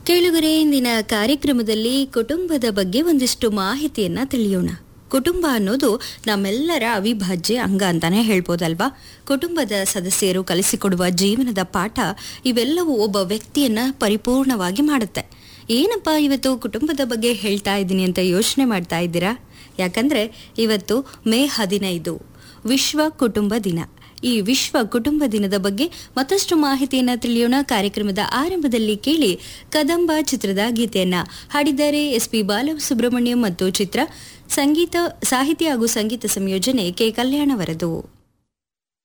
ಕೇಳುಗರೆ ಇಂದಿನ ಕಾರ್ಯಕ್ರಮದಲ್ಲಿ ಕುಟುಂಬದ ಬಗ್ಗೆ ಒಂದಿಷ್ಟು ಮಾಹಿತಿಯನ್ನ ತಿಳಿಯೋಣ ಕುಟುಂಬ ಅನ್ನೋದು ನಮ್ಮೆಲ್ಲರ ಅವಿಭಾಜ್ಯ ಅಂಗ ಅಂತಾನೆ ಹೇಳ್ಬೋದಲ್ವಾ ಕುಟುಂಬದ ಸದಸ್ಯರು ಕಲಿಸಿಕೊಡುವ ಜೀವನದ ಪಾಠ ಇವೆಲ್ಲವೂ ಒಬ್ಬ ವ್ಯಕ್ತಿಯನ್ನ ಪರಿಪೂರ್ಣವಾಗಿ ಮಾಡುತ್ತೆ ಏನಪ್ಪ ಇವತ್ತು ಕುಟುಂಬದ ಬಗ್ಗೆ ಹೇಳ್ತಾ ಇದ್ದೀನಿ ಅಂತ ಯೋಚನೆ ಮಾಡ್ತಾ ಇದ್ದೀರಾ ಯಾಕಂದ್ರೆ ಇವತ್ತು ಮೇ ಹದಿನೈದು ವಿಶ್ವ ಕುಟುಂಬ ದಿನ ಈ ವಿಶ್ವ ಕುಟುಂಬ ದಿನದ ಬಗ್ಗೆ ಮತ್ತಷ್ಟು ಮಾಹಿತಿಯನ್ನ ತಿಳಿಯೋಣ ಕಾರ್ಯಕ್ರಮದ ಆರಂಭದಲ್ಲಿ ಕೇಳಿ ಕದಂಬ ಚಿತ್ರದ ಗೀತೆಯನ್ನ ಹಾಡಿದ್ದಾರೆ ಎಸ್ ಪಿ ಬಾಲಸುಬ್ರಹ್ಮಣ್ಯಂ ಮತ್ತು ಚಿತ್ರ ಸಂಗೀತ ಸಾಹಿತ್ಯ ಹಾಗೂ ಸಂಗೀತ ಸಂಯೋಜನೆ ಕೆ ಕಲ್ಯಾಣವರದು